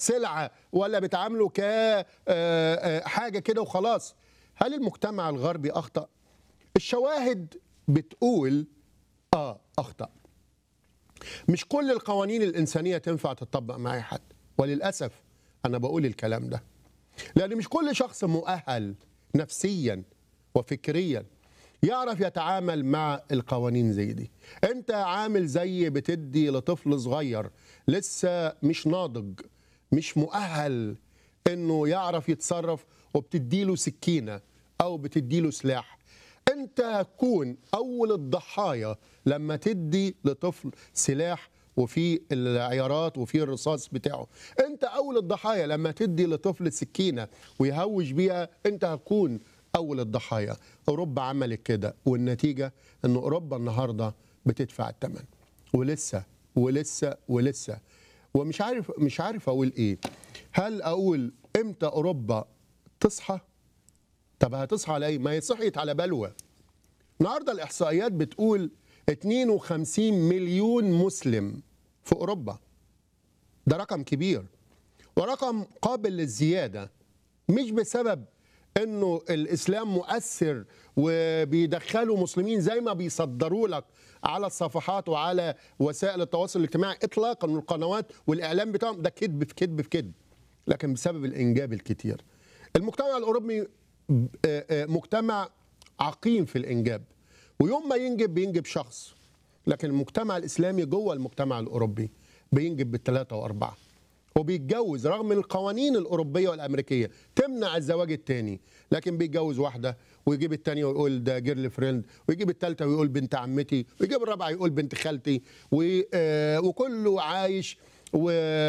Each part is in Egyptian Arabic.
كسلعه ولا بتعامله كحاجه كده وخلاص هل المجتمع الغربي اخطا الشواهد بتقول اه اخطا مش كل القوانين الانسانيه تنفع تطبق مع اي حد وللاسف انا بقول الكلام ده لان مش كل شخص مؤهل نفسيا وفكريا يعرف يتعامل مع القوانين زي دي انت عامل زي بتدي لطفل صغير لسه مش ناضج مش مؤهل انه يعرف يتصرف وبتديله سكينه او بتديله سلاح انت هتكون اول الضحايا لما تدي لطفل سلاح وفي العيارات وفي الرصاص بتاعه انت اول الضحايا لما تدي لطفل سكينه ويهوش بيها انت هتكون اول الضحايا اوروبا عملت كده والنتيجه ان اوروبا النهارده بتدفع الثمن ولسه ولسه ولسه ومش عارف مش عارف اقول ايه هل اقول امتى اوروبا تصحى طب هتصحى على ايه ما هي صحيت على بلوى النهارده الاحصائيات بتقول 52 مليون مسلم في اوروبا ده رقم كبير ورقم قابل للزياده مش بسبب انه الاسلام مؤثر وبيدخلوا مسلمين زي ما بيصدروا لك على الصفحات وعلى وسائل التواصل الاجتماعي اطلاقا والقنوات والاعلام بتاعهم ده كذب في كذب في كذب لكن بسبب الانجاب الكتير المجتمع الاوروبي مجتمع عقيم في الانجاب ويوم ما ينجب بينجب شخص لكن المجتمع الاسلامي جوه المجتمع الاوروبي بينجب بالثلاثه واربعه وبيتجوز رغم القوانين الاوروبيه والامريكيه تمنع الزواج الثاني لكن بيتجوز واحده ويجيب الثانيه ويقول ده جيرل فريند ويجيب الثالثه ويقول بنت عمتي ويجيب الرابعه يقول بنت خالتي وكله عايش و...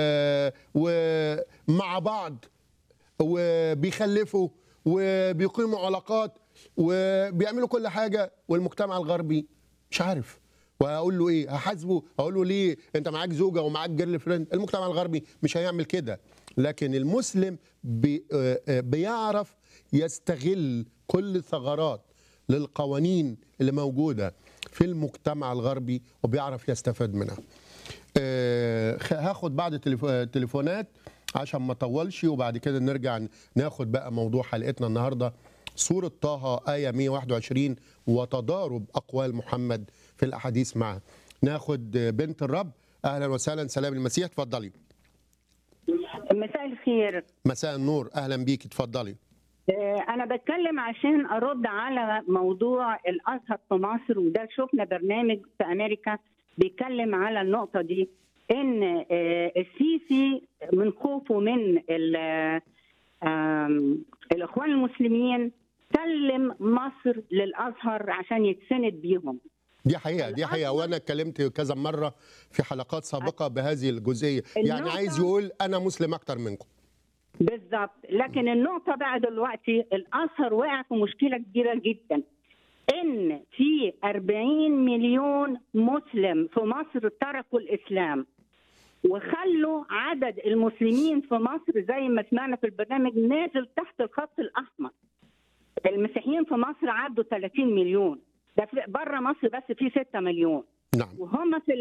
ومع بعض وبيخلفوا وبيقيموا علاقات وبيعملوا كل حاجه والمجتمع الغربي مش عارف واقول له ايه هحاسبه اقول له ليه انت معاك زوجه ومعاك جيرل فريند المجتمع الغربي مش هيعمل كده لكن المسلم بي بيعرف يستغل كل ثغرات للقوانين اللي موجوده في المجتمع الغربي وبيعرف يستفاد منها هاخد بعض التليفونات عشان ما اطولش وبعد كده نرجع ناخد بقى موضوع حلقتنا النهارده سورة طه آية 121 وتضارب أقوال محمد في الأحاديث معه ناخد بنت الرب أهلا وسهلا سلام المسيح تفضلي مساء الخير مساء النور أهلا بيك تفضلي أنا بتكلم عشان أرد على موضوع الأزهر في مصر وده شفنا برنامج في أمريكا بيتكلم على النقطة دي إن السيسي من خوفه من الإخوان المسلمين سلم مصر للازهر عشان يتسند بيهم دي حقيقه دي حقيقه وانا اتكلمت كذا مره في حلقات سابقه بهذه الجزئيه يعني عايز يقول انا مسلم اكتر منكم بالظبط لكن النقطه بقى دلوقتي الازهر وقع في مشكله كبيره جدا ان في 40 مليون مسلم في مصر تركوا الاسلام وخلوا عدد المسلمين في مصر زي ما سمعنا في البرنامج نازل تحت الخط الاحمر المسيحيين في مصر عدوا 30 مليون ده بره مصر بس في 6 مليون نعم وهم في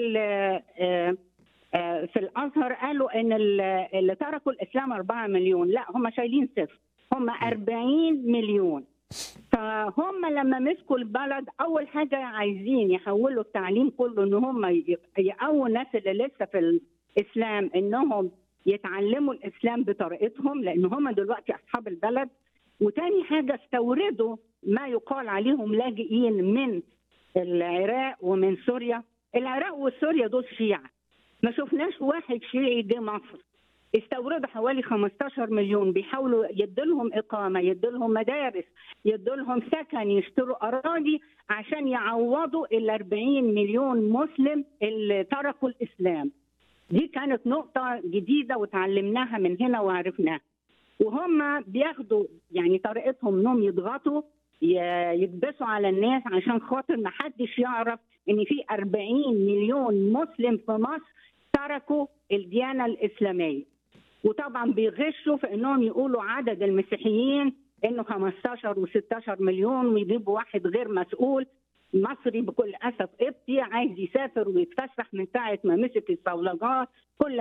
في الازهر قالوا ان اللي تركوا الاسلام 4 مليون لا هم شايلين صفر هم 40 مليون فهم لما مسكوا البلد اول حاجه عايزين يحولوا التعليم كله ان هم يقووا الناس اللي لسه في الاسلام انهم يتعلموا الاسلام بطريقتهم لان هم دلوقتي اصحاب البلد وتاني حاجة استوردوا ما يقال عليهم لاجئين من العراق ومن سوريا العراق وسوريا دول شيعة ما شفناش واحد شيعي جه مصر استوردوا حوالي 15 مليون بيحاولوا يديلهم إقامة يديلهم مدارس يديلهم سكن يشتروا أراضي عشان يعوضوا ال 40 مليون مسلم اللي تركوا الإسلام دي كانت نقطة جديدة وتعلمناها من هنا وعرفناها وهم بياخدوا يعني طريقتهم انهم يضغطوا يكبسوا على الناس عشان خاطر ما حدش يعرف ان في 40 مليون مسلم في مصر تركوا الديانه الاسلاميه وطبعا بيغشوا في انهم يقولوا عدد المسيحيين انه 15 و16 مليون ويجيبوا واحد غير مسؤول مصري بكل اسف قبطي عايز يسافر ويتفسح من ساعه ما مسك الصولجات كل